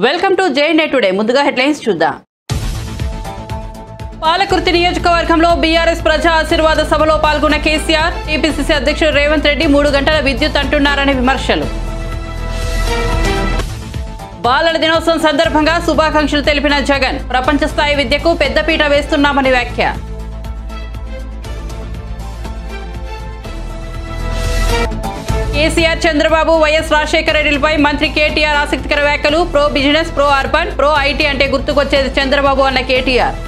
Welcome to JNA today ముందుగా headlines చూద్దాం పాలకుర్తి నియోజకవర్గంలో బీఆర్ఎస్ ప్రజా ఆశీర్వాద సభలో పాల్గొన్న కేసీఆర్ టీపీసీసీ అధ్యక్షుడు రేవంత్ రెడ్డి మూడు గంటల విద్యుత్ అంటున్నారని విమర్శలు బాలల దినోత్సవం సందర్భంగా శుభాకాంక్షలు తెలిపిన జగన్ ప్రపంచ స్థాయి విద్యకు పెద్దపీట వేస్తున్నామని వ్యాఖ్య కేసీఆర్ చంద్రబాబు వైఎస్ రాజశేఖర రెడ్డిలపై మంత్రి కేటీఆర్ ఆసక్తికర వ్యాఖ్యలు pro business pro urban pro IT అంటే గుర్తుకొచ్చేది చంద్రబాబు అన్న కేటీఆర్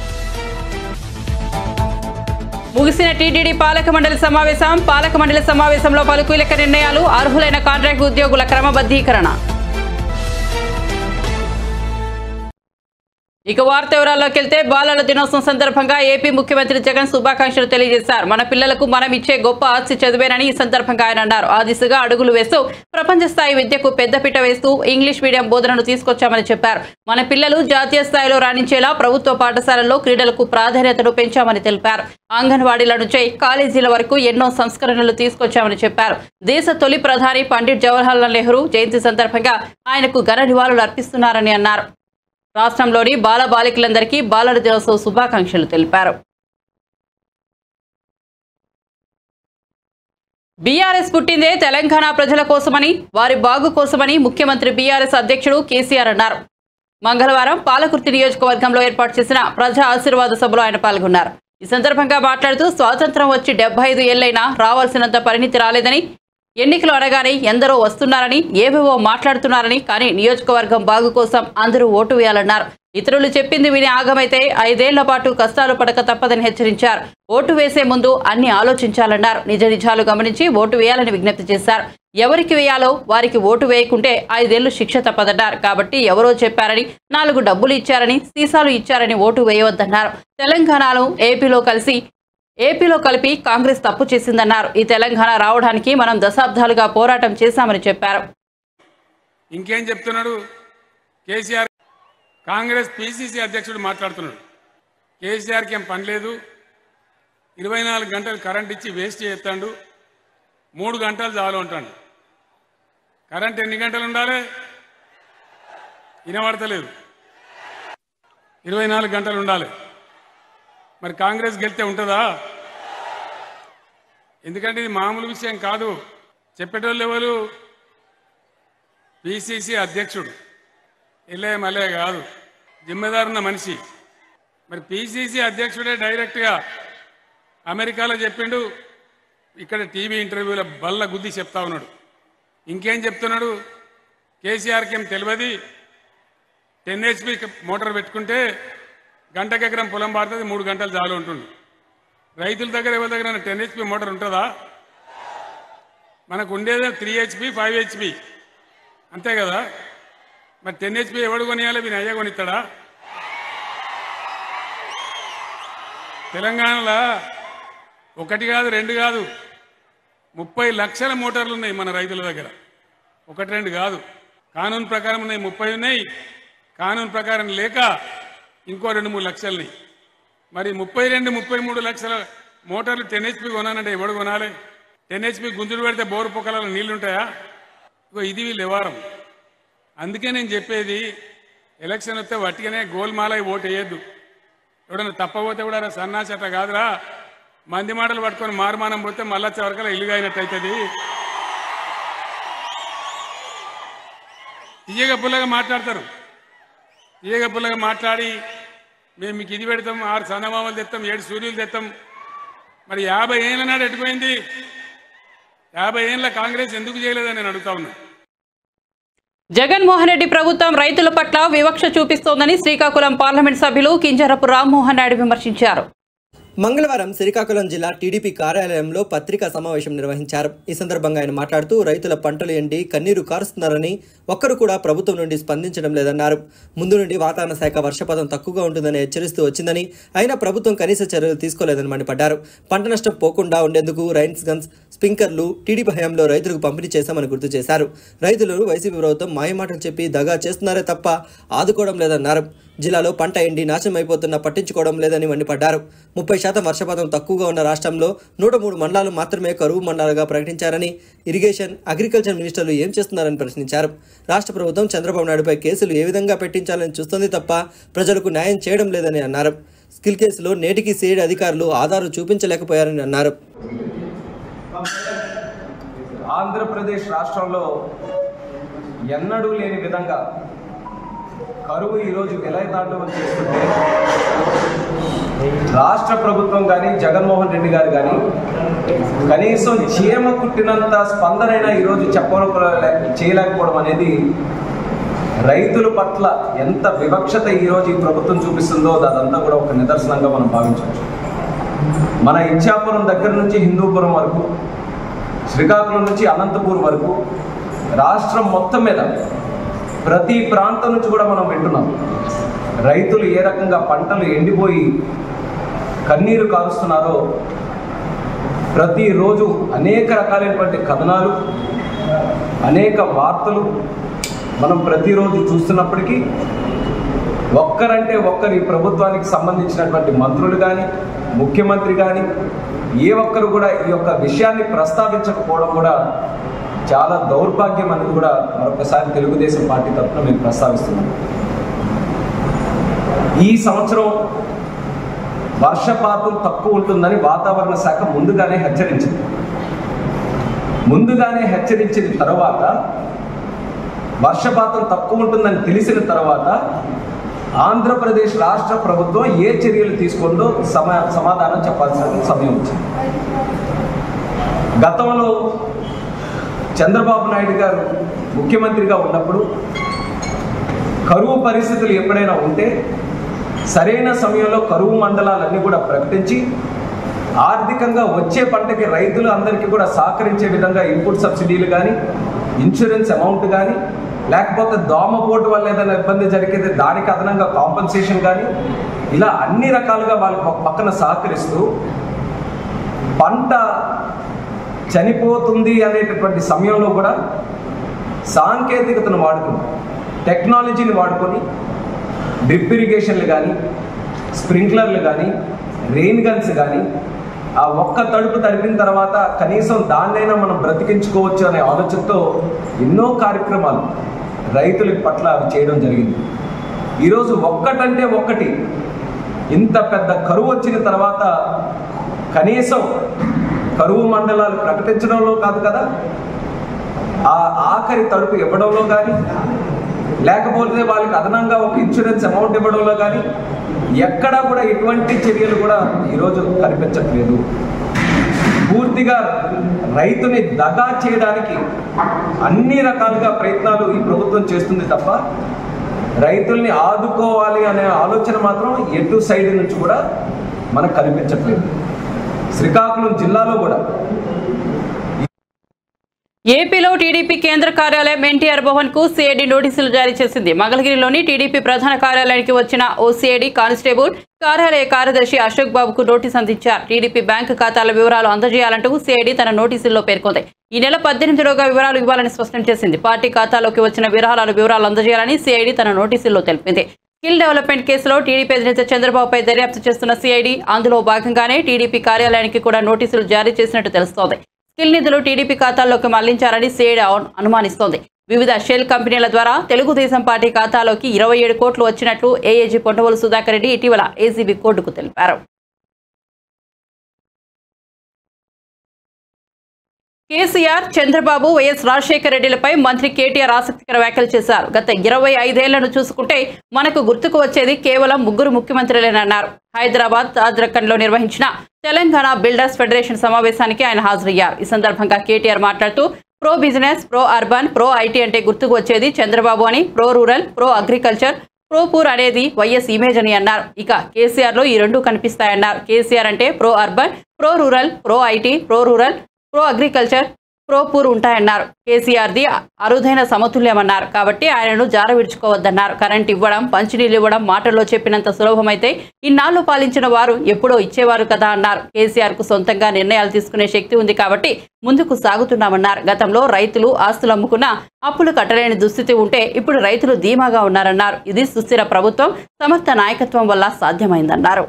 ముగిసిన టీటీడీ పాలక మండలి సమావేశం పాలక మండలి సమావేశంలో పలు కీలక నిర్ణయాలు అర్హులైన కాంట్రాక్ట్ ఉద్యోగుల క్రమబద్ధీకరణ ఇక వార్త వివరాల్లోకి వెళ్తే బాలల దినోత్సవం సందర్భంగా ఏపీ ముఖ్యమంత్రి జగన్ శుభాకాంక్షలు తెలియజేశారు మన పిల్లలకు మనం ఇచ్చే గొప్ప ఆస్తి చదివేనని ఈ సందర్భంగా ఆయన అన్నారు ఆ దిశగా అడుగులు వేస్తూ ప్రపంచ స్థాయి విద్యకు పెద్దపీట వేస్తూ ఇంగ్లీష్ మీడియం బోధనను తీసుకొచ్చామని చెప్పారు మన పిల్లలు జాతీయ స్థాయిలో రాణించేలా ప్రభుత్వ పాఠశాలల్లో క్రీడలకు ప్రాధాన్యతను పెంచామని తెలిపారు అంగన్వాడీల నుంచి కాలేజీల వరకు ఎన్నో సంస్కరణలు తీసుకొచ్చామని చెప్పారు దేశ తొలి ప్రధాని పండిట్ జవహర్లాల్ నెహ్రూ జయంతి సందర్భంగా ఆయనకు ఘన నివాళులు అర్పిస్తున్నారని అన్నారు రాష్ట్రంలోని బాల బాలికలందరికీ బాలల దినోత్సవ శుభాకాంక్షలు తెలిపారు బీఆర్ఎస్ పుట్టిందే తెలంగాణ ప్రజల కోసమని వారి బాగు కోసమని ముఖ్యమంత్రి బీఆర్ఎస్ అధ్యక్షుడు కేసీఆర్ అన్నారు మంగళవారం పాలకుర్తి నియోజకవర్గంలో ఏర్పాటు చేసిన ప్రజా ఆశీర్వాద సభలో ఆయన పాల్గొన్నారు ఈ సందర్భంగా మాట్లాడుతూ స్వాతంత్రం వచ్చి డెబ్బై ఐదు ఏళ్లైనా రావాల్సినంత పరిణితి రాలేదని ఎన్నికలు అనగానే ఎందరో వస్తున్నారని ఏవేవో మాట్లాడుతున్నారని కానీ నియోజకవర్గం బాగు కోసం అందరూ ఓటు వేయాలన్నారు ఇతరులు చెప్పింది విని ఆగమైతే ఐదేళ్ల పాటు కష్టాలు పడక తప్పదని హెచ్చరించారు ఓటు వేసే ముందు అన్ని ఆలోచించాలన్నారు నిజ నిజాలు గమనించి ఓటు వేయాలని విజ్ఞప్తి చేశారు ఎవరికి వేయాలో వారికి ఓటు వేయకుంటే ఐదేళ్లు శిక్ష తప్పదన్నారు కాబట్టి ఎవరో చెప్పారని నాలుగు డబ్బులు ఇచ్చారని సీసాలు ఇచ్చారని ఓటు వేయవద్దన్నారు తెలంగాణలో ఏపీలో కలిసి ఏపీలో కలిపి కాంగ్రెస్ తప్పు చేసిందన్నారు ఈ తెలంగాణ రావడానికి మనం దశాబ్దాలుగా పోరాటం చేశామని చెప్పారు ఇంకేం చెప్తున్నాడు కేసీఆర్ కాంగ్రెస్ పిసిసి అధ్యక్షుడు మాట్లాడుతున్నాడు కేసీఆర్కి ఏం పని లేదు ఇరవై నాలుగు గంటలు కరెంట్ ఇచ్చి వేస్ట్ చేస్తాడు మూడు గంటలు చాలు ఉంటాడు కరెంట్ ఎన్ని గంటలు ఉండాలి వినబడతలేదు ఇరవై నాలుగు గంటలు ఉండాలి మరి కాంగ్రెస్ గెలితే ఉంటుందా ఎందుకంటే ఇది మామూలు విషయం కాదు చెప్పేటోళ్ళు ఎవరు పిసిసి అధ్యక్షుడు ఇల్లే మలే కాదు జిమ్మెదారున్న మనిషి మరి పిసిసి అధ్యక్షుడే డైరెక్ట్గా అమెరికాలో చెప్పిండు ఇక్కడ టీవీ ఇంటర్వ్యూలో బల్ల గుద్ది చెప్తా ఉన్నాడు ఇంకేం చెప్తున్నాడు కేసీఆర్కి ఏం తెలియదు టెన్ హెచ్పి మోటార్ పెట్టుకుంటే గంటకి ఎకరం పొలం పారుతుంది మూడు గంటలు చాలు ఉంటుంది రైతుల దగ్గర ఎవరి దగ్గర టెన్ హెచ్పి మోటార్ ఉంటుందా మనకు ఉండేదే త్రీ హెచ్పి ఫైవ్ హెచ్పి అంతే కదా మరి టెన్ హెచ్పి ఎవడు కొనియాలి వీని అయ్యా కొనిస్తాడా తెలంగాణలో ఒకటి కాదు రెండు కాదు ముప్పై లక్షల మోటార్లు ఉన్నాయి మన రైతుల దగ్గర ఒకటి రెండు కాదు కానూన్ ప్రకారం ఉన్నాయి ముప్పై ఉన్నాయి కానూన్ ప్రకారం లేక ఇంకో రెండు మూడు లక్షలని మరి ముప్పై రెండు ముప్పై మూడు లక్షల మోటార్లు టెన్ హెచ్పి కొనాలంటే ఎవడు కొనాలి టెన్ హెచ్పి గుంతులు పెడితే బోరు పొక్కలలో నీళ్లు ఉంటాయా ఇగో ఇది వీళ్ళు వ్యవహారం అందుకే నేను చెప్పేది ఎలక్షన్ వస్తే వట్టిగానే గోల్మాల ఓటు వేయద్దు ఎవడన్నా తప్పపోతే కూడా "అరే సన్నాసి అట్లా కాదురా మంది మాటలు పట్టుకొని మారుమానం పోతే మళ్ళా చివరికల్లా ఇల్లుగా అయినట్టు అవుతుంది తీయగ పుల్లగా మాట్లాడతారు తీయగ పుల్లగా మాట్లాడి మేము మీకు ఇది పెడతాం ఆరు చందమామలు తెస్తాం ఏడు సూర్యులు తెస్తాం మరి యాభై ఏళ్ళ నాడు ఎటుపోయింది యాభై ఏళ్ళ కాంగ్రెస్ ఎందుకు చేయలేదని నేను అడుగుతా ఉన్నా జగన్మోహన్ రెడ్డి ప్రభుత్వం రైతుల పట్ల వివక్ష చూపిస్తోందని శ్రీకాకుళం పార్లమెంట్ సభ్యులు కింజరపు రామ్మోహన్ నాయుడు విమర్శించారు మంగళవారం శ్రీకాకుళం జిల్లా టీడీపీ కార్యాలయంలో పత్రికా సమావేశం నిర్వహించారు ఈ సందర్భంగా ఆయన మాట్లాడుతూ రైతుల పంటలు ఎండి కన్నీరు కారుస్తున్నారని ఒక్కరు కూడా ప్రభుత్వం నుండి స్పందించడం లేదన్నారు ముందు నుండి వాతావరణ శాఖ వర్షపాతం తక్కువగా ఉంటుందని హెచ్చరిస్తూ వచ్చిందని అయినా ప్రభుత్వం కనీస చర్యలు తీసుకోలేదని మండిపడ్డారు పంట నష్టం పోకుండా ఉండేందుకు రైన్స్ గన్స్ స్ప్రింకర్లు టీడీపీ హయాంలో రైతులకు పంపిణీ చేశామని గుర్తు చేశారు రైతులు వైసీపీ ప్రభుత్వం మాయమాటలు చెప్పి దగా చేస్తున్నారే తప్ప ఆదుకోవడం లేదన్నారు జిల్లాలో పంట ఎండి నాశనమైపోతున్నా పట్టించుకోవడం లేదని మండిపడ్డారు ముప్పై శాతం వర్షపాతం తక్కువగా ఉన్న రాష్ట్రంలో నూట మూడు మండలాలు మాత్రమే కరువు మండలాలుగా ప్రకటించారని ఇరిగేషన్ అగ్రికల్చర్ మినిస్టర్లు ఏం చేస్తున్నారని ప్రశ్నించారు రాష్ట్ర ప్రభుత్వం చంద్రబాబు నాయుడుపై కేసులు ఏ విధంగా పెట్టించాలని చూస్తుంది తప్ప ప్రజలకు న్యాయం చేయడం లేదని అన్నారు స్కిల్ కేసులో నేటికి సిఐడి అధికారులు ఆధారు చూపించలేకపోయారని అన్నారు ఆంధ్రప్రదేశ్ రాష్ట్రంలో ఎన్నడూ లేని విధంగా కరువు ఈరోజు విలయతాండవం చేస్తుంటే రాష్ట్ర ప్రభుత్వం కానీ జగన్మోహన్ రెడ్డి గారు కానీ కనీసం చీమ కుట్టినంత స్పందనైనా ఈరోజు చెప్పలేక చేయలేకపోవడం అనేది రైతుల పట్ల ఎంత వివక్షత ఈరోజు ఈ ప్రభుత్వం చూపిస్తుందో అదంతా కూడా ఒక నిదర్శనంగా మనం భావించవచ్చు మన ఇచ్చాపురం దగ్గర నుంచి హిందూపురం వరకు శ్రీకాకుళం నుంచి అనంతపూర్ వరకు రాష్ట్రం మొత్తం మీద ప్రతి ప్రాంతం నుంచి కూడా మనం వింటున్నాం రైతులు ఏ రకంగా పంటలు ఎండిపోయి కన్నీరు కారుస్తున్నారో ప్రతిరోజు అనేక రకాలైనటువంటి కథనాలు అనేక వార్తలు మనం ప్రతిరోజు చూస్తున్నప్పటికీ ఒక్కరంటే ఒక్కరు ఈ ప్రభుత్వానికి సంబంధించినటువంటి మంత్రులు కానీ ముఖ్యమంత్రి కానీ ఏ ఒక్కరు కూడా ఈ యొక్క విషయాన్ని ప్రస్తావించకపోవడం కూడా చాలా దౌర్భాగ్యం అనేది కూడా మరొకసారి తెలుగుదేశం పార్టీ తరఫున మేము ప్రస్తావిస్తున్నాం ఈ సంవత్సరం వర్షపాతం తక్కువ ఉంటుందని వాతావరణ శాఖ ముందుగానే హెచ్చరించింది ముందుగానే హెచ్చరించిన తర్వాత వర్షపాతం తక్కువ ఉంటుందని తెలిసిన తర్వాత ఆంధ్రప్రదేశ్ రాష్ట్ర ప్రభుత్వం ఏ చర్యలు తీసుకుందో సమా సమాధానం చెప్పాల్సిన సమయం వచ్చింది గతంలో చంద్రబాబు నాయుడు గారు ముఖ్యమంత్రిగా ఉన్నప్పుడు కరువు పరిస్థితులు ఎప్పుడైనా ఉంటే సరైన సమయంలో కరువు మండలాలన్నీ కూడా ప్రకటించి ఆర్థికంగా వచ్చే పంటకి రైతులు అందరికీ కూడా సహకరించే విధంగా ఇన్పుట్ సబ్సిడీలు కానీ ఇన్సూరెన్స్ అమౌంట్ కానీ లేకపోతే దోమపోటు వల్ల ఏదైనా ఇబ్బంది జరిగితే దానికి అదనంగా కాంపన్సేషన్ కానీ ఇలా అన్ని రకాలుగా వాళ్ళకి ఒక పక్కన సహకరిస్తూ పంట చనిపోతుంది అనేటటువంటి సమయంలో కూడా సాంకేతికతను వాడుకుని టెక్నాలజీని వాడుకొని డ్రిప్ ఇరిగేషన్లు కానీ స్ప్రింక్లర్లు కానీ రెయిన్ గన్స్ కానీ ఆ ఒక్క తడుపు తడిపిన తర్వాత కనీసం దాన్నైనా మనం బ్రతికించుకోవచ్చు అనే ఆలోచనతో ఎన్నో కార్యక్రమాలు రైతుల పట్ల అవి చేయడం జరిగింది ఈరోజు ఒక్కటంటే ఒక్కటి ఇంత పెద్ద కరువు వచ్చిన తర్వాత కనీసం కరువు మండలాలు ప్రకటించడంలో కాదు కదా ఆ ఆఖరి తడుపు ఇవ్వడంలో కానీ లేకపోతే వాళ్ళకి అదనంగా ఒక ఇన్సూరెన్స్ అమౌంట్ ఇవ్వడంలో కానీ ఎక్కడా కూడా ఎటువంటి చర్యలు కూడా ఈరోజు కనిపించట్లేదు పూర్తిగా రైతుని దగా చేయడానికి అన్ని రకాలుగా ప్రయత్నాలు ఈ ప్రభుత్వం చేస్తుంది తప్ప రైతుల్ని ఆదుకోవాలి అనే ఆలోచన మాత్రం ఎటు సైడ్ నుంచి కూడా మనకు కనిపించట్లేదు శ్రీకాకుళం జిల్లాలో కూడా ఏపీలో టీడీపీ కేంద్ర కార్యాలయం ఎన్టీఆర్ భవన్ కు సిఐడి నోటీసులు జారీ చేసింది మంగళగిరిలోని టీడీపీ ప్రధాన కార్యాలయానికి వచ్చిన ఓ సిఐడి కానిస్టేబుల్ కార్యాలయ కార్యదర్శి అశోక్ బాబుకు నోటీస్ అందించారు టీడీపీ బ్యాంకు ఖాతాల వివరాలు అందజేయాలంటూ సిఐడి తన నోటీసుల్లో పేర్కొంది ఈ నెల పద్దెనిమిదిలోగా వివరాలు ఇవ్వాలని స్పష్టం చేసింది పార్టీ ఖాతాలోకి వచ్చిన విరాళాల వివరాలు అందజేయాలని సిఐడి తన నోటీసుల్లో తెలిపింది స్కిల్ డెవలప్మెంట్ కేసులో టీడీపీ అధినేత చంద్రబాబుపై దర్యాప్తు చేస్తున్న సిఐడి అందులో భాగంగానే టీడీపీ కార్యాలయానికి కూడా నోటీసులు జారీ చేసినట్టు తెలుస్తోంది స్కిల్ నిధులు టీడీపీ ఖాతాల్లోకి మళ్లించారని సిఐడి అనుమానిస్తోంది వివిధ షెల్ కంపెనీల ద్వారా తెలుగుదేశం పార్టీ ఖాతాలోకి ఇరవై ఏడు కోట్లు వచ్చినట్లు ఏఏజీ పొట్టవోలు సుధాకర్ రెడ్డి ఇటీవల ఏసీబీ కోర్టుకు తెలిపారు కేసీఆర్ చంద్రబాబు వైఎస్ రాజశేఖర రెడ్డిలపై మంత్రి కేటీఆర్ ఆసక్తికర వ్యాఖ్యలు చేశారు గత ఇరవై ఐదేళ్లను చూసుకుంటే మనకు గుర్తుకు వచ్చేది కేవలం ముగ్గురు ముఖ్యమంత్రులేనన్నారు హైదరాబాద్ తాజ్రక్కన్లో నిర్వహించిన తెలంగాణ బిల్డర్స్ ఫెడరేషన్ సమావేశానికి ఆయన హాజరయ్యారు ఈ సందర్భంగా కేటీఆర్ మాట్లాడుతూ pro business pro urban pro IT అంటే గుర్తుకు వచ్చేది చంద్రబాబు అని pro rural pro agriculture pro poor అనేది వైఎస్ ఇమేజ్ అని అన్నారు ఇక కేసీఆర్ లో ఈ రెండు కనిపిస్తాయన్నారు కేసీఆర్ అంటే pro urban pro rural pro IT pro rural pro agriculture pro poor ఉంటాయన్నారు కేసీఆర్ది అరుదైన సమతుల్యమన్నారు కాబట్టి ఆయనను జార విడుచుకోవద్దన్నారు కరెంట్ ఇవ్వడం మంచినీళ్ళు ఇవ్వడం మాటల్లో చెప్పినంత సులభమైతే ఇన్నాళ్లు పాలించిన వారు ఎప్పుడో ఇచ్చేవారు కదా అన్నారు కేసీఆర్ కు సొంతంగా నిర్ణయాలు తీసుకునే శక్తి ఉంది కాబట్టి ముందుకు సాగుతున్నామన్నారు గతంలో రైతులు ఆస్తులు అమ్ముకున్న అప్పులు కట్టలేని దుస్థితి ఉంటే ఇప్పుడు రైతులు ధీమాగా ఉన్నారన్నారు ఇది సుస్థిర ప్రభుత్వం సమర్థ నాయకత్వం వల్ల సాధ్యమైందన్నారు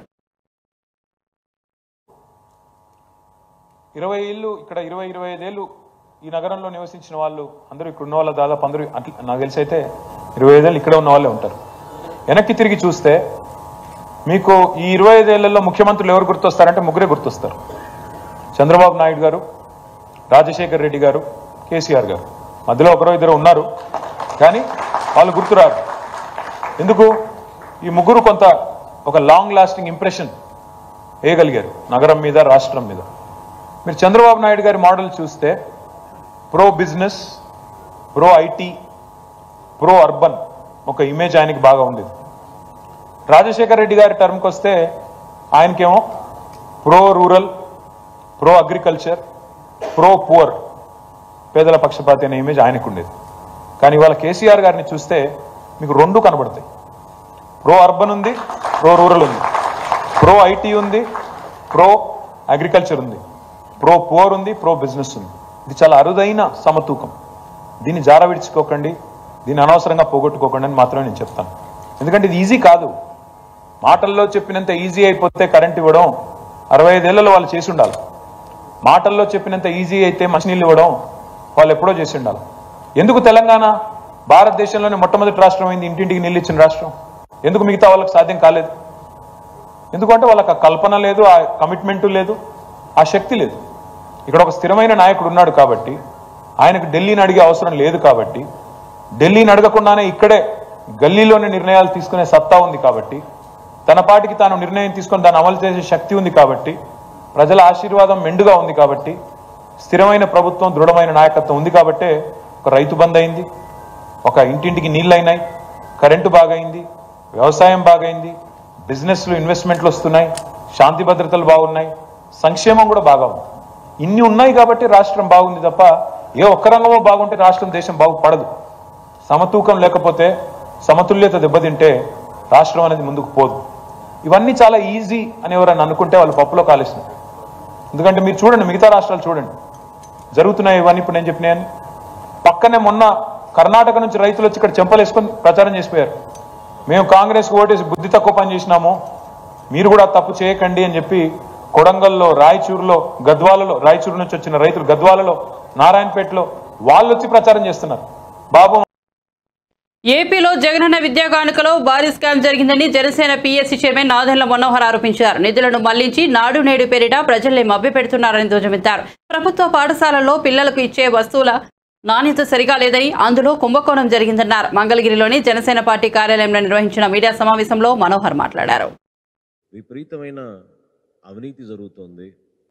ఇరవై ఏళ్ళు ఇక్కడ ఇరవై ఇరవై ఐదేళ్ళు ఈ నగరంలో నివసించిన వాళ్ళు అందరూ ఇక్కడ ఉన్న వాళ్ళు దాదాపు అందరూ అట్ల- నాకు తెలిసి అయితే ఇరవై ఐదేళ్ళు ఇక్కడ ఉన్న వాళ్ళే ఉంటారు వెనక్కి తిరిగి చూస్తే మీకు ఈ ఇరవై ఐదేళ్లలో ముఖ్యమంత్రులు ఎవరు గుర్తొస్తారంటే ముగ్గురే గుర్తొస్తారు చంద్రబాబు నాయుడు గారు రాజశేఖర్ రెడ్డి గారు కేసీఆర్ గారు మధ్యలో ఒకరో ఇద్దరు ఉన్నారు కానీ వాళ్ళు గుర్తురారు ఎందుకు ఈ ముగ్గురు కొంత ఒక లాంగ్ లాస్టింగ్ ఇంప్రెషన్ వేయగలిగారు నగరం మీద రాష్ట్రం మీద మీరు చంద్రబాబు నాయుడు గారి మోడల్ చూస్తే pro business pro IT pro urban ఒక ఇమేజ్ ఆయనకి బాగా ఉండేది రాజశేఖర్ రెడ్డి గారి టర్మ్కి వస్తే ఆయనకేమో pro rural pro agriculture pro poor పేదల పక్షపాతి అనే ఇమేజ్ ఆయనకు ఉండేది కానీ ఇవాళ కేసీఆర్ గారిని చూస్తే మీకు రెండు కనబడతాయి ప్రో అర్బన్ ఉంది ప్రో రూరల్ ఉంది ప్రో ఐటీ ఉంది ప్రో అగ్రికల్చర్ ఉంది ప్రో పువర్ ఉంది ప్రో బిజినెస్ ఉంది ఇది చాలా అరుదైన సమతూకం దీన్ని జార విడుచుకోకండి దీన్ని అనవసరంగా పోగొట్టుకోకండి అని మాత్రమే నేను చెప్తాను ఎందుకంటే ఇది ఈజీ కాదు మాటల్లో చెప్పినంత ఈజీ అయిపోతే కరెంట్ ఇవ్వడం అరవై ఐదేళ్లలో వాళ్ళు చేసి ఉండాలి మాటల్లో చెప్పినంత ఈజీ అయితే మంచినీళ్ళు ఇవ్వడం వాళ్ళు ఎప్పుడో చేసి ఉండాలి ఎందుకు తెలంగాణ భారతదేశంలోనే మొట్టమొదటి రాష్ట్రం అయింది ఇంటింటికి నీళ్ళు ఇచ్చిన రాష్ట్రం ఎందుకు మిగతా వాళ్ళకి సాధ్యం కాలేదు ఎందుకంటే వాళ్ళకి ఆ కల్పన లేదు ఆ కమిట్మెంటు లేదు ఆ శక్తి లేదు ఇక్కడ ఒక స్థిరమైన నాయకుడు ఉన్నాడు కాబట్టి ఆయనకు ఢిల్లీని అడిగే అవసరం లేదు కాబట్టి ఢిల్లీని అడగకుండానే ఇక్కడే గల్లీలోనే నిర్ణయాలు తీసుకునే సత్తా ఉంది కాబట్టి తన పాటికి తాను నిర్ణయం తీసుకొని దాన్ని అమలు చేసే శక్తి ఉంది కాబట్టి ప్రజల ఆశీర్వాదం మెండుగా ఉంది కాబట్టి స్థిరమైన ప్రభుత్వం దృఢమైన నాయకత్వం ఉంది కాబట్టే ఒక రైతు బంద్ అయింది ఒక ఇంటింటికి నీళ్ళు అయినాయి కరెంటు బాగైంది వ్యవసాయం బాగైంది బిజినెస్లు ఇన్వెస్ట్మెంట్లు వస్తున్నాయి శాంతి భద్రతలు బాగున్నాయి సంక్షేమం కూడా బాగా ఉంది ఇన్ని ఉన్నాయి కాబట్టి రాష్ట్రం బాగుంది తప్ప ఏ ఒక్క రంగమో బాగుంటే రాష్ట్రం దేశం బాగుపడదు సమతూకం లేకపోతే సమతుల్యత దెబ్బతింటే రాష్ట్రం అనేది ముందుకు పోదు ఇవన్నీ చాలా ఈజీ అని ఎవరైనా అనుకుంటే వాళ్ళు పప్పులో కాలేసినారు ఎందుకంటే మీరు చూడండి మిగతా రాష్ట్రాలు చూడండి జరుగుతున్నాయి ఇవన్నీ ఇప్పుడు నేను చెప్పినాయని పక్కనే మొన్న కర్ణాటక నుంచి రైతులు వచ్చి ఇక్కడ చెంపలేసుకొని ప్రచారం చేసిపోయారు మేము కాంగ్రెస్ ఓటేసి బుద్ధి తక్కువ పని చేసినాము మీరు కూడా తప్పు చేయకండి అని చెప్పి కొడంగల్లో రాయచూరులో గద్వాలలో రాయచూరు నుంచి వచ్చిన రైతులు గద్వాలలో నారాయణపేటలో వాళ్ళు వచ్చి ప్రచారం చేస్తున్నారు బాబు ఏపీలో జగనన్న విద్యా కానుకలో భారీ స్కామ్ జరిగిందని జనసేన పీఎస్సీ చైర్మన్ నాదెండ్ల మనోహర్ ఆరోపించారు నిధులను మళ్లించి నాడు నేడు పేరిట ప్రజల్ని మభ్యపెడుతున్నారని ధ్వజమెత్తారు ప్రభుత్వ పాఠశాలల్లో పిల్లలకు ఇచ్చే వస్తువుల నాణ్యత సరిగా లేదని అందులో కుంభకోణం జరిగిందన్నారు మంగళగిరిలోని జనసేన పార్టీ కార్యాలయంలో నిర్వహించిన మీడియా సమావేశంలో మనోహర్ మాట్లాడారు విపరీతమైన అవినీతి జరుగుతోంది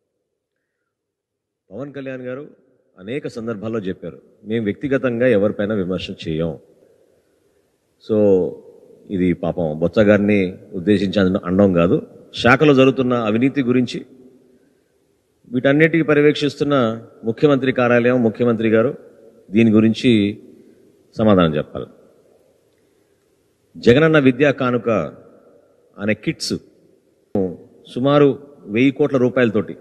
పవన్ కళ్యాణ్ గారు అనేక సందర్భాల్లో చెప్పారు మేము వ్యక్తిగతంగా ఎవరిపైన విమర్శ చేయం సో ఇది పాపం బొత్స గారిని ఉద్దేశించి అన- అనడం కాదు శాఖలో జరుగుతున్న అవినీతి గురించి వీటన్నిటికీ పర్యవేక్షిస్తున్న ముఖ్యమంత్రి కార్యాలయం ముఖ్యమంత్రి గారు దీని గురించి సమాధానం చెప్పాలి జగనన్న విద్యా కానుక అనే కిట్స్ సుమారు వెయ్యి కోట్ల రూపాయలతోటి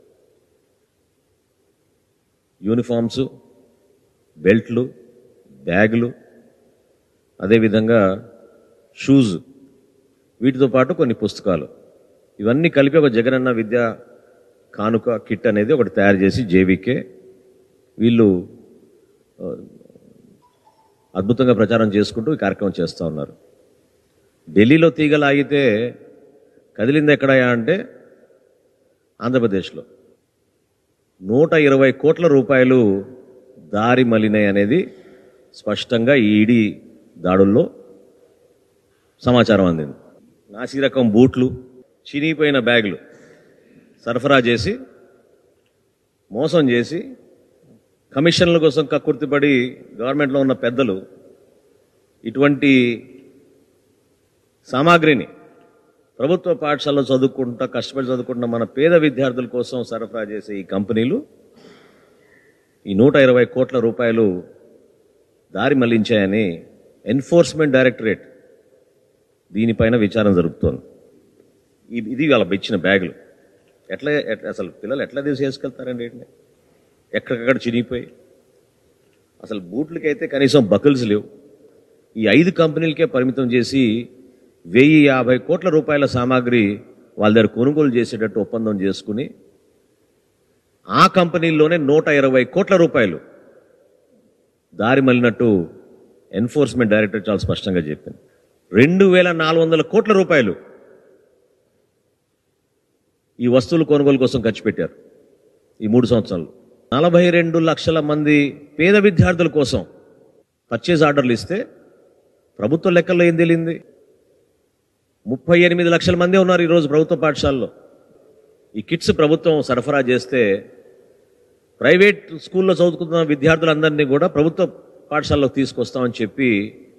యూనిఫామ్స్ బెల్ట్లు బ్యాగులు అదేవిధంగా షూస్ వీటితో పాటు కొన్ని పుస్తకాలు ఇవన్నీ కలిపి ఒక జగనన్న విద్యా కానుక కిట్ అనేది ఒకటి తయారు చేసి జేవికే వీళ్ళు ఆ, అద్భుతంగా ప్రచారం చేసుకుంటూ ఈ కార్యక్రమం చేస్తూ ఉన్నారు ఢిల్లీలో తీగలు ఆగితే కదిలింది ఎక్కడయా అంటే ఆంధ్రప్రదేశ్లో నూట ఇరవై కోట్ల రూపాయలు దారి మలినాయి అనేది స్పష్టంగా ఈ ఈడీ దాడుల్లో సమాచారం అందింది నాసి రకం బూట్లు చినిగిపోయిన బ్యాగులు సరఫరా చేసి మోసం చేసి కమిషన్ల కోసం కక్కుర్తిపడి గవర్నమెంట్లో ఉన్న పెద్దలు ఇటువంటి సామాగ్రిని ప్రభుత్వ పాఠశాలలో చదువుకుంటా కష్టపడి చదువుకుంటున్న మన పేద విద్యార్థుల కోసం సరఫరా చేసే ఈ కంపెనీలు ఈ నూట ఇరవై కోట్ల రూపాయలు దారి మళ్లించాయని ఎన్ఫోర్స్మెంట్ డైరెక్టరేట్ దీనిపైన విచారణ జరుపుతోంది ఇది- ఇది వాళ్ళ ఇచ్చిన బ్యాగులు ఎట్లా ఎట్లా- అసలు పిల్లలు ఎట్లా తీసి వేసుకెళ్తారండి వీటిని ఎక్కడికక్కడ చినిగిపోయి అసలు బూట్లకైతే కనీసం బకిల్స్ లేవు ఈ ఐదు కంపెనీలకే పరిమితం చేసి వెయ్యి యాభై కోట్ల రూపాయల సామాగ్రి వాళ్ళ దగ్గర కొనుగోలు చేసేటట్టు ఒప్పందం చేసుకుని ఆ కంపెనీల్లోనే నూట ఇరవై కోట్ల రూపాయలు దారి మళ్ళినట్టు ఎన్ఫోర్స్మెంట్ డైరెక్టర్ చాలా స్పష్టంగా చెప్పింది రెండు వేల నాలుగు వందల కోట్ల రూపాయలు ఈ వస్తువుల కొనుగోలు కోసం ఖర్చు పెట్టారు ఈ మూడు సంవత్సరాలు నలభై రెండు లక్షల మంది పేద విద్యార్థుల కోసం పర్చేజ్ ఆర్డర్లు ఇస్తే ప్రభుత్వ లెక్కల్లో ఏం తెలియంది ముప్పై ఎనిమిది లక్షల మంది ఉన్నారు ఈరోజు ప్రభుత్వ పాఠశాలలో ఈ కిట్స్ ప్రభుత్వం సరఫరా చేస్తే ప్రైవేట్ స్కూల్లో చదువుకున్న విద్యార్థులందరినీ కూడా ప్రభుత్వ పాఠశాలకు తీసుకొస్తామని చెప్పి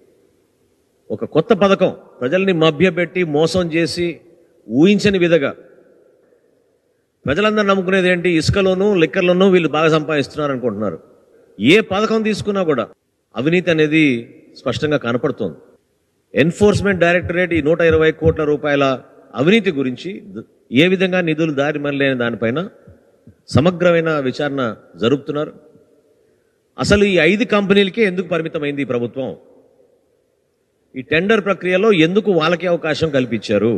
ఒక కొత్త పథకం ప్రజల్ని మభ్యపెట్టి మోసం చేసి ఊహించని విధంగా ప్రజలందరూ నమ్ముకునేది ఏంటి ఇసుకలోనూ లిక్కర్లోనూ వీళ్ళు బాగా సంపాదిస్తున్నారు అనుకుంటున్నారు ఏ పథకం తీసుకున్నా కూడా అవినీతి అనేది స్పష్టంగా కనపడుతోంది ఎన్ఫోర్స్మెంట్ డైరెక్టరేట్ ఈ నూట ఇరవై కోట్ల రూపాయల అవినీతి గురించి ద- ఏ విధంగా నిధులు దారి మళ్ళలేని దానిపైన సమగ్రమైన విచారణ జరుపుతున్నారు అసలు ఈ ఐదు కంపెనీలకే ఎందుకు పరిమితమైంది ఈ ప్రభుత్వం ఈ టెండర్ ప్రక్రియలో ఎందుకు వాళ్ళకే అవకాశం కల్పించారు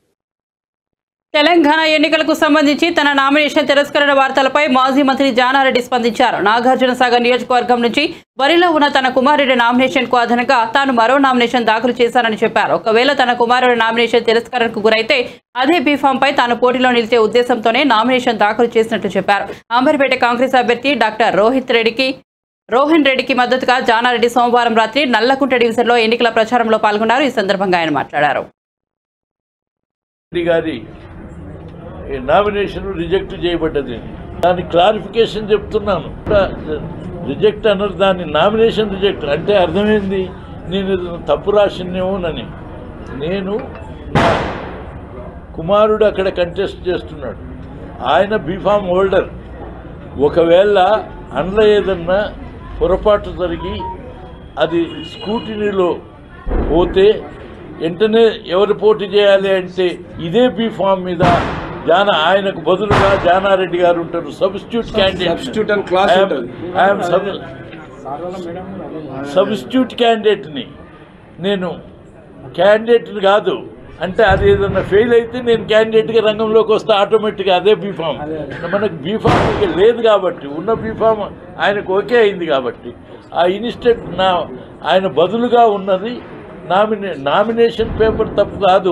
తెలంగాణ ఎన్నికలకు సంబంధించి తన నామినేషన్ తిరస్కరణ వార్తలపై మాజీ మంత్రి జానారెడ్డి స్పందించారు నాగార్జున సాగర్ నియోజకవర్గం నుంచి బరిలో ఉన్న తన కుమారుడి నామినేషన్ కు అదనంగా తాను మరో నామినేషన్ దాఖలు చేశానని చెప్పారు ఒకవేళ తన కుమారుడి నామినేషన్ తిరస్కరణకు గురైతే అదే బీఫామ్ పై తాను పోటీలో నిలిచే ఉద్దేశంతోనే నామినేషన్ దాఖలు చేసినట్టు చెప్పారు అంబర్పేట కాంగ్రెస్ అభ్యర్థి డాక్టర్ రోహిత్ రెడ్డికి రోహన్ రెడ్డికి మద్దతుగా జానారెడ్డి సోమవారం రాత్రి నల్లకుంట డివిజన్లో ఎన్నికల ప్రచారంలో పాల్గొన్నారు ఈ సందర్భంగా ఆయన మాట్లాడారు రెడ్డి గారి నామినేషన్ రిజెక్ట్ చేయబడ్డది దాని క్లారిఫికేషన్ చెప్తున్నాను రిజెక్ట్ అన్నారు దాని నామినేషన్ రిజెక్ట్ అంటే అర్థమైంది నేను ఏదైనా తప్పు రాసినేమోనని నేను నా కుమారుడు అక్కడ కంటెస్ట్ చేస్తున్నాడు ఆయన బీఫామ్ హోల్డర్ ఒకవేళ అందులో ఏదన్నా పొరపాటు జరిగి అది స్కూటినీలో పోతే వెంటనే ఎవరు పోటీ చేయాలి అంటే ఇదే బీ ఫామ్ మీద జాన ఆయనకు బదులుగా జానారెడ్డి గారు ఉంటారు సబ్స్టిట్యూట్ Substitute and class ఉంటుంది. క్యాండిడేట్ సబ్స్టిట్యూట్ క్యాండిడేట్ని నేను క్యాండిడేట్ని కాదు అంటే అది ఏదన్నా ఫెయిల్ అయితే నేను క్యాండిడేట్గా రంగంలోకి వస్తే ఆటోమేటిక్గా అదే బీఫామ్ మనకు బీఫామ్ ఇక లేదు కాబట్టి ఉన్న బీఫామ్ ఆయనకు ఓకే అయింది కాబట్టి ఆ ఇన్స్టెంట్ నా ఆయన బదులుగా ఉన్నది నామినే నామినేషన్ పేపర్ తప్పు కాదు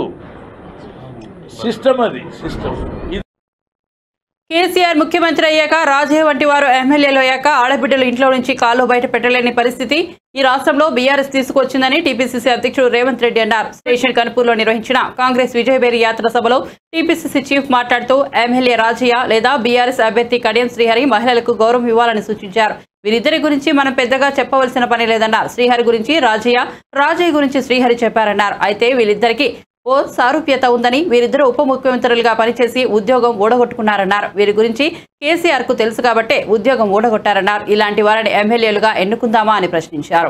సిస్టమ్ అది సిస్టమ్ ఇది కేసీఆర్ ముఖ్యమంత్రి అయ్యాక రాజే వంటి వారు ఎమ్మెల్యేలు అయ్యాక ఆడబిడ్డలు ఇంట్లో నుంచి కాళ్ళు బయట పెట్టలేని పరిస్థితి ఈ రాష్ట్రంలో బీఆర్ఎస్ తీసుకొచ్చిందని టీపీసీసీ అధ్యక్షుడు రేవంత్ రెడ్డి అన్నారు స్టేషన్ కనుపూర్లో నిర్వహించిన కాంగ్రెస్ విజయబేరి యాత్ర సభలో టీపీసీసీ చీఫ్ మాట్లాడుతూ ఎమ్మెల్యే రాజయ్య లేదా బీఆర్ఎస్ అభ్యర్థి కడియం శ్రీహరి మహిళలకు గౌరవం ఇవ్వాలని సూచించారు వీరిద్దరి గురించి మనం పెద్దగా చెప్పవలసిన పని లేదన్నారు శ్రీహరి గురించి రాజయ్య రాజయ్య గురించి శ్రీహరి చెప్పారన్నారు అయితే వీళ్ళిద్దరికీ ఓ సారూప్యత ఉందని వీరిద్దరు ఉప ముఖ్యమంత్రులుగా పనిచేసి ఉద్యోగం ఊడగొట్టుకున్నారన్నారు వీరి గురించి కేసీఆర్ కు తెలుసు కాబట్టే ఉద్యోగం ఊడగొట్టారన్నారు ఇలాంటి వారిని ఎమ్మెల్యేలుగా ఎన్నుకుందామా అని ప్రశ్నించారు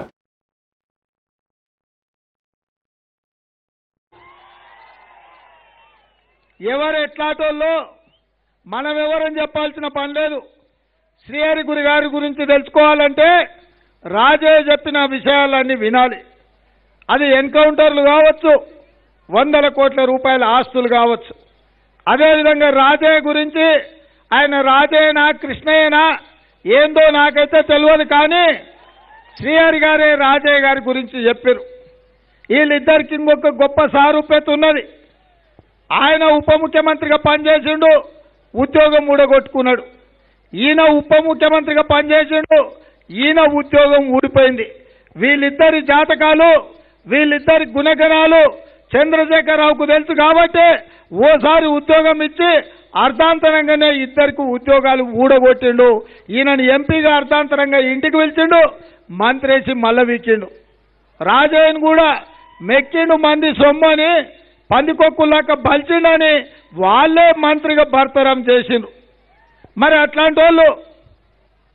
ఎవరు ఎట్లాటోళ్ళో మనం ఎవరని చెప్పాల్సిన పని లేదు శ్రీహరి గురి గారి గురించి తెలుసుకోవాలంటే రాజే చెప్పిన విషయాలన్నీ వినాలి అది ఎన్కౌంటర్లు కావచ్చు వందల కోట్ల రూపాయల ఆస్తులు కావచ్చు అదేవిధంగా రాజే గురించి ఆయన రాజేనా కృష్ణయ్యనా ఏందో నాకైతే తెలియదు కానీ శ్రీహరి గారే రాజయ్య గారి గురించి చెప్పారు వీళ్ళిద్దరికి ఇంకొక గొప్ప సారూప్యత ఉన్నది ఆయన ఉప ముఖ్యమంత్రిగా పనిచేసిండు ఉద్యోగం ఊడగొట్టుకున్నాడు ఈయన ఉప ముఖ్యమంత్రిగా పనిచేసిండు ఈయన ఉద్యోగం ఊడిపోయింది వీళ్ళిద్దరి జాతకాలు వీళ్ళిద్దరి గుణగణాలు చంద్రశేఖరరావుకు తెలుసు కాబట్టి ఓసారి ఉద్యోగం ఇచ్చి అర్ధాంతరంగానే ఇద్దరికి ఉద్యోగాలు ఊడగొట్టిండు ఈయనని ఎంపీగా అర్ధాంతరంగా ఇంటికి పిలిచిండు మంత్రేసి మల్లవిచ్చిండు రాజయ్యను కూడా మెక్కిండు మంది సొమ్మని పందికొక్కులాక బలిచిండని వాళ్ళే మంత్రిగా భర్తరం చేసిండ్రు మరి అట్లాంటి వాళ్ళు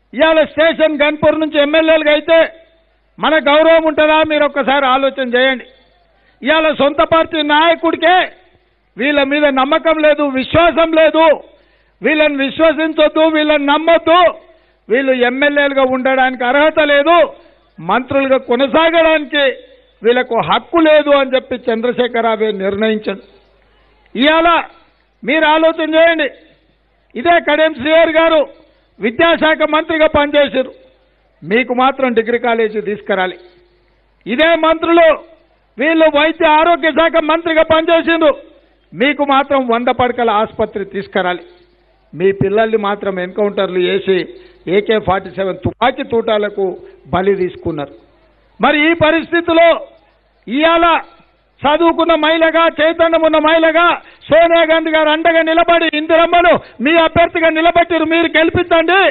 ఇవాళ స్టేషన్ గన్పూర్ నుంచి ఎమ్మెల్యేలుగా అయితే మన గౌరవం ఉంటుందా మీరు ఒక్కసారి ఆలోచన చేయండి ఇవాళ సొంత పార్టీ నాయకుడికే వీళ్ళ మీద నమ్మకం లేదు విశ్వాసం లేదు వీళ్ళని విశ్వసించొద్దు వీళ్ళని నమ్మొద్దు వీళ్ళు ఎమ్మెల్యేలుగా ఉండడానికి అర్హత లేదు మంత్రులుగా కొనసాగడానికి వీళ్ళకు హక్కు లేదు అని చెప్పి చంద్రశేఖరరావు నిర్ణయించాడు ఇవాళ మీరు ఆలోచన చేయండి ఇదే కడెం శ్రీహర్ గారు విద్యాశాఖ మంత్రిగా పనిచేశారు మీకు మాత్రం డిగ్రీ కాలేజీ తీసుకురాలి ఇదే మంత్రులు వీళ్ళు వైద్య ఆరోగ్య శాఖ మంత్రిగా పనిచేసిండ్రు మీకు మాత్రం వంద పడకల ఆసుపత్రి తీసుకురాలి మీ పిల్లల్ని మాత్రం ఎన్కౌంటర్లు చేసి ఏకే ఫార్టీ సెవెన్ తుపాకీ తూటాలకు బలి తీసుకున్నారు మరి ఈ పరిస్థితిలో ఇవాళ చదువుకున్న మహిళగా చైతన్యం ఉన్న మహిళగా సోనియా గాంధీ గారు అండగా నిలబడి ఇందిరమ్మను మీ అభ్యర్థిగా నిలబెట్టారు మీరు గెలిపించండి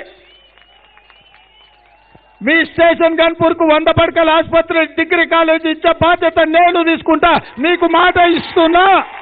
మీ స్టేషన్ గన్పూర్ కు వంద పడకల ఆసుపత్రి డిగ్రీ కాలేజ్ ఇచ్చే బాధ్యత నేను తీసుకుంటా మీకు మాట ఇస్తున్నా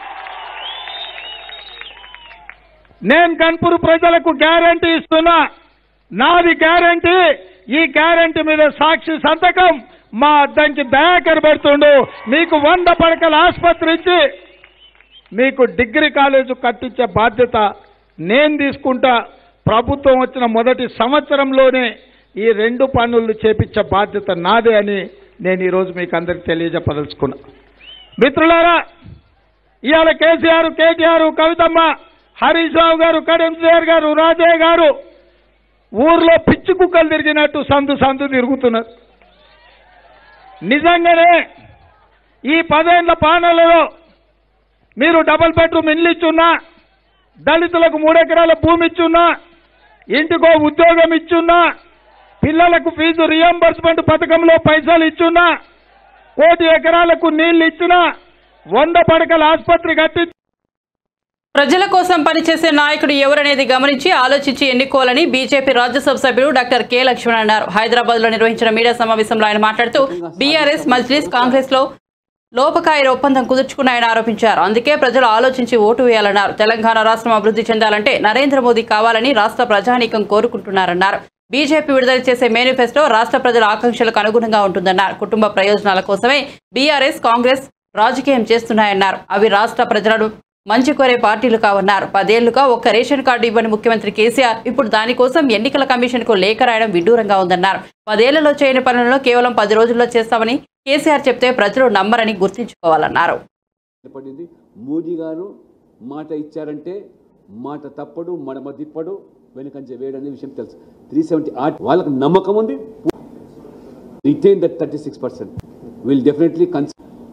నేను గన్పూర్ ప్రజలకు గ్యారంటీ ఇస్తున్నా నాది గ్యారంటీ ఈ గ్యారంటీ మీద సాక్షి సంతకం మా అద్దంకి దయాకర్ పెడుతుండు మీకు వంద పడకల ఆసుపత్రి ఇచ్చి మీకు డిగ్రీ కాలేజు కట్టించే బాధ్యత నేను తీసుకుంటా ప్రభుత్వం వచ్చిన మొదటి సంవత్సరంలోనే ఈ రెండు పనులు చేపించే బాధ్యత నాదే అని నేను ఈరోజు మీకు అందరికి తెలియజెప్పదలుచుకున్నా మిత్రులారా ఇవాళ కేసీఆర్ కేటీఆర్ కవితమ్మ హరీష్ రావు గారు కరీం శ్రీహర్ గారు రాజయ్య గారు ఊర్లో పిచ్చి కుక్కలు తిరిగినట్టు సందు సందు తిరుగుతున్నారు నిజంగానే ఈ పదేళ్ల పాలనలో మీరు డబుల్ బెడ్రూమ్ ఇల్లు ఇచ్చున్నా దళితులకు మూడెకరాల భూమి ఇచ్చున్నా ఇంటికో ఉద్యోగం ఇచ్చున్నా పిల్లలకు ఫీజు రియంబర్స్మెంట్ పథకంలో పైసలు ఇచ్చున్నా కోటి ఎకరాలకు నీళ్లు ఇచ్చినా వంద పడకల ఆసుపత్రి కట్టి ప్రజల కోసం పనిచేసే నాయకుడు ఎవరనేది గమనించి ఆలోచించి ఎన్నుకోవాలని బీజేపీ రాజ్యసభ సభ్యుడు డాక్టర్ కె లక్ష్మణ్ అన్నారు హైదరాబాద్ లో నిర్వహించిన మీడియా సమావేశంలో ఆయన మాట్లాడుతూ బీఆర్ఎస్ మజ్లిస్ కాంగ్రెస్ లో లోపకాయ ఒప్పందం కుదుర్చుకున్నాయని ఆరోపించారు అందుకే ప్రజలు ఆలోచించి ఓటు వేయాలన్నారు తెలంగాణ రాష్ట్రం అభివృద్ధి చెందాలంటే నరేంద్ర మోదీ కావాలని రాష్ట్ర ప్రజానీకం కోరుకుంటున్నారన్నారు బీజేపీ విడుదల చేసే మేనిఫెస్టో రాష్ట్ర ప్రజల ఆకాంక్షలకు అనుగుణంగా ఉంటుందన్నారు కుటుంబ ప్రయోజనాల కోసమే బీఆర్ఎస్ కాంగ్రెస్ రాజకీయం చేస్తున్నాయన్నారు అవి రాష్ట్ర ప్రజలను మంచి కోరే పార్టీలు కావన్నారు పదేళ్లుగా ఒక్క రేషన్ కార్డు ఇవ్వని ముఖ్యమంత్రి కేసీఆర్ ఇప్పుడు దానికోసం ఎన్నికల కమిషన్కు లేఖ రాయడం విడ్డూరంగా ఉందన్నారు పదేళ్లలో చేయని పనులను కేవలం పది రోజుల్లో చేస్తామని కేసీఆర్ చెప్తే ప్రజలు నమ్మరని గుర్తుంచుకోవాలన్నారు పడింది మోదీ గారు మాట ఇచ్చారంటే మాట తప్పడు మడమ తిప్పడు వెనుకంజ వేయడం అనే విషయం తెలుసు త్రీ సెవెంటీ ఆర్ట్ వాళ్ళకి నమ్మకం ఉంది retain that thirty six percent will definitely కన్స్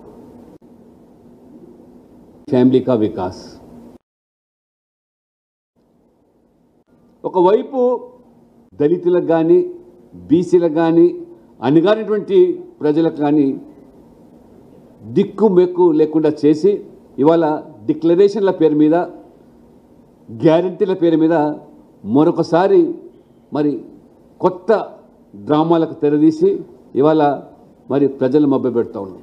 ఫ్యామిలీ కా వికాస్ ఒకవైపు దళితులకు కానీ బీసీలకు కానీ అణగారినటువంటి ప్రజలకు కానీ దిక్కు మెక్కు లేకుండా చేసి ఇవాళ డిక్లరేషన్ల పేరు మీద గ్యారంటీల పేరు మీద మరొకసారి మరి కొత్త డ్రామాలకు తెరదీసి ఇవాళ మరి ప్రజలు మభ్య పెడతా ఉన్నాం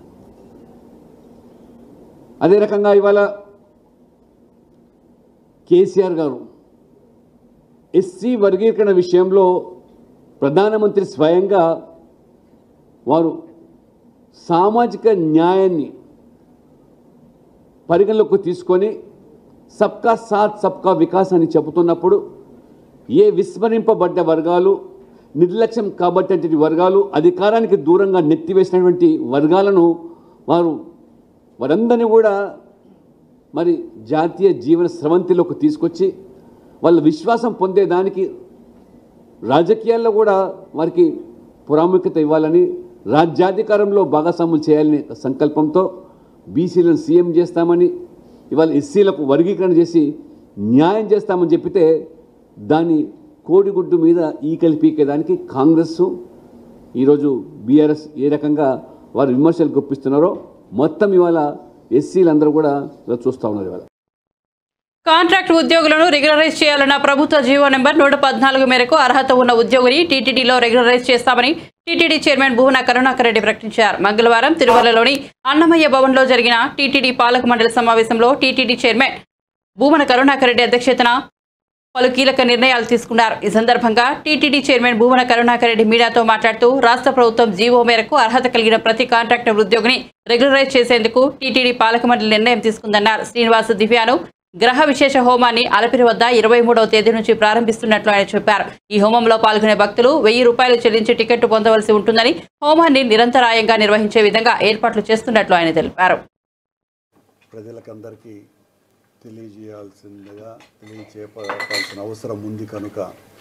అదే రకంగా ఇవాళ కేసీఆర్ గారు ఎస్సీ వర్గీకరణ విషయంలో ప్రధానమంత్రి స్వయంగా వారు సామాజిక న్యాయాన్ని పరిగణలోకి తీసుకొని సబ్కా సాత్ సబ్కా వికాస్ అని చెబుతున్నప్పుడు ఏ విస్మరింపబడ్డ వర్గాలు నిర్లక్ష్యం కాబట్టేటువంటి వర్గాలు అధికారానికి దూరంగా నెత్తివేసినటువంటి వర్గాలను వారు వారందరినీ కూడా మరి జాతీయ జీవన స్రవంతిలోకి తీసుకొచ్చి వాళ్ళ విశ్వాసం పొందేదానికి రాజకీయాల్లో కూడా వారికి ప్రాముఖ్యత ఇవ్వాలని రాజ్యాధికారంలో భాగస్వాములు చేయాలనే సంకల్పంతో బీసీలను సీఎం చేస్తామని ఇవాళ ఎస్సీలకు వర్గీకరణ చేసి న్యాయం చేస్తామని చెప్పితే దాన్ని కోడిగుడ్డు మీద ఈకలి పీకేదానికి కాంగ్రెస్ ఈరోజు బీఆర్ఎస్ ఏ రకంగా వారు విమర్శలు గుప్పిస్తున్నారో మొత్తం ఇవాళ ఎస్సీలందరూ కూడా చూస్తూ ఉన్నారు ఇవాళ కాంట్రాక్ట్ ఉద్యోగులను రెగ్యులరైజ్ చేయాలన్న ప్రభుత్వ జీవో నెంబర్ నూట పద్నాలుగు మేరకు అర్హత ఉన్న ఉద్యోగిని టీటీడీలో రెగ్యులరైజ్ చేస్తామని టీటీడీ చైర్మన్ భువన కరుణాకర్ రెడ్డి ప్రకటించారు మంగళవారం తిరుమలలోని అన్నమయ్య భవన్లో జరిగిన టీటీడీ పాలక మండలి సమావేశంలో టీటీడీ చైర్మన్ భూమన కరుణాకర్ రెడ్డి అధ్యక్షతన పలు కీలక నిర్ణయాలు తీసుకున్నారు ఈ సందర్భంగా టీటీడీ చైర్మన్ భూమన కరుణాకర్ రెడ్డి మీడియాతో మాట్లాడుతూ రాష్ట్ర ప్రభుత్వం జీవో మేరకు అర్హత కలిగిన ప్రతి కాంట్రాక్టర్ ఉద్యోగిని రెగ్యులరైజ్ చేసేందుకు టీటీడీ పాలక మండలి నిర్ణయం తీసుకుందన్నారు శ్రీనివాస దివ్యాను గ్రహ విశేష హోమాన్ని అలపిరి వద్ద ఇరవై మూడవ తేదీ నుంచి ప్రారంభిస్తున్నట్లు ఆయన చెప్పారు ఈ హోమంలో పాల్గొనే భక్తులు వెయ్యి రూపాయలు చెల్లించి టికెట్ పొందవలసి ఉంటుందని హోమాన్ని నిరంతరాయంగా నిర్వహించే విధంగా ఏర్పాట్లు చేస్తున్నట్లు ఆయన తెలిపారు ప్రజలకందరికీ తెలియజేయాల్సిందిగా తెలియచేపాల్సిన అవసరం ఉంది కనుక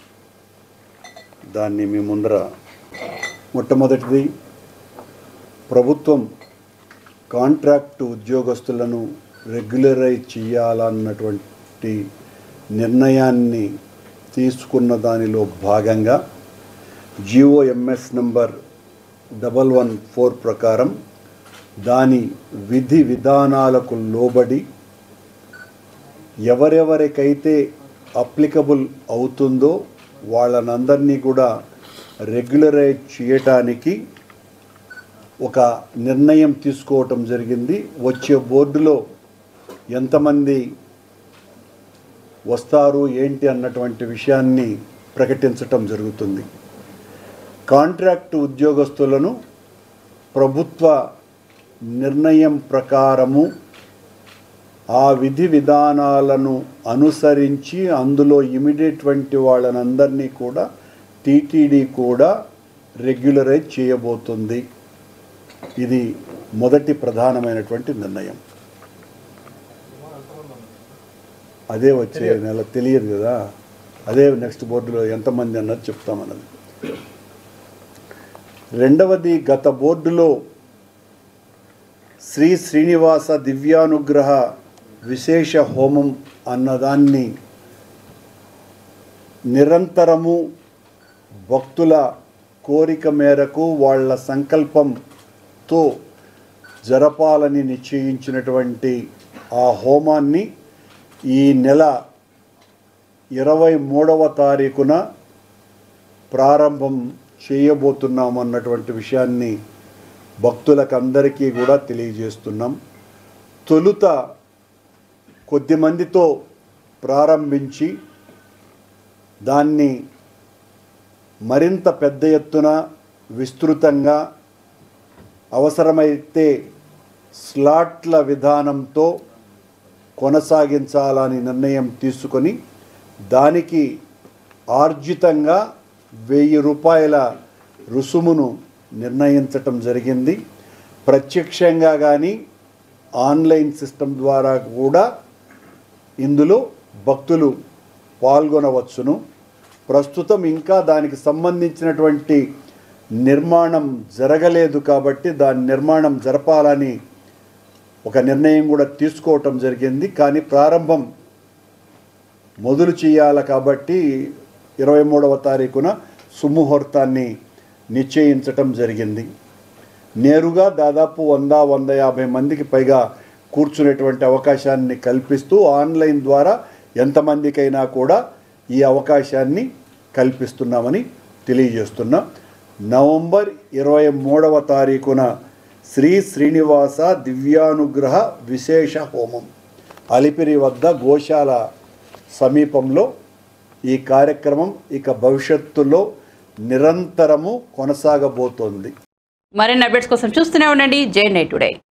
దాన్ని మీ ముందర మొట్టమొదటిది ప్రభుత్వం కాంట్రాక్ట్ ఉద్యోగస్తులను రెగ్యులరైజ్ చేయాలన్నటువంటి నిర్ణయాన్ని తీసుకున్న దానిలో భాగంగా GOMS number double one four ప్రకారం దాని విధి విధానాలకు లోబడి ఎవరెవరికైతే అప్లికబుల్ అవుతుందో వాళ్ళనందరినీ కూడా రెగ్యులరైజ్ చేయటానికి ఒక నిర్ణయం తీసుకోవటం జరిగింది వచ్చే బోర్డులో ఎంతమంది వస్తారు ఏంటి అన్నటువంటి విషయాన్ని ప్రకటించటం జరుగుతుంది కాంట్రాక్ట్ ఉద్యోగస్తులను ప్రభుత్వ నిర్ణయం ప్రకారము ఆ విధి విధానాలను అనుసరించి అందులో ఇమిడేటువంటి వాళ్ళనందరినీ కూడా టీటీడీ కూడా రెగ్యులరైజ్ చేయబోతుంది ఇది మొదటి ప్రధానమైనటువంటి నిర్ణయం అదే వచ్చే నెల తెలియదు కదా అదే నెక్స్ట్ బోర్డులో ఎంతమంది అన్నది చెప్తామన్నది రెండవది గత బోర్డులో శ్రీ శ్రీనివాస దివ్యానుగ్రహ విశేష హోమం అన్నదాన్ని నిరంతరము భక్తుల కోరిక మేరకు వాళ్ళ సంకల్పంతో జరపాలని నిశ్చయించినటువంటి ఆ హోమాన్ని ఈ నెల ఇరవై మూడవ తారీఖున ప్రారంభం చేయబోతున్నామన్నటువంటి విషయాన్ని భక్తులకందరికీ కూడా తెలియజేస్తున్నాం తొలుత కొద్ది మందితో ప్రారంభించి దాన్ని మరింత పెద్ద ఎత్తున విస్తృతంగా అవసరమైతే స్లాట్ల విధానంతో కొనసాగించాలని నిర్ణయం తీసుకొని దానికి ఆర్జితంగా వెయ్యి రూపాయల రుసుమును నిర్ణయించటం జరిగింది ప్రత్యక్షంగా కానీ ఆన్లైన్ సిస్టమ్ ద్వారా కూడా ఇందులో భక్తులు పాల్గొనవచ్చును ప్రస్తుతం ఇంకా దానికి సంబంధించినటువంటి నిర్మాణం జరగలేదు కాబట్టి దాని నిర్మాణం జరపాలని ఒక నిర్ణయం కూడా తీసుకోవటం జరిగింది కానీ ప్రారంభం మొదలు చేయాలి కాబట్టి ఇరవై మూడవ తారీఖున సుముహూర్తాన్ని నిశ్చయించటం జరిగింది నేరుగా దాదాపు వంద వంద యాభై మందికి పైగా కూర్చునేటువంటి అవకాశాన్ని కల్పిస్తూ ఆన్లైన్ ద్వారా ఎంతమందికైనా కూడా ఈ అవకాశాన్ని కల్పిస్తున్నామని తెలియజేస్తున్నాం నవంబర్ ఇరవై మూడవ తారీఖున శ్రీ శ్రీనివాస దివ్యానుగ్రహ విశేష హోమం అలిపిరి వద్ద గోశాల సమీపంలో ఈ కార్యక్రమం ఇక భవిష్యత్తులో నిరంతరము కొనసాగబోతోంది మరిన్ని అప్డేట్స్ కోసం చూస్తూనే ఉండండి జే నైట్ టుడే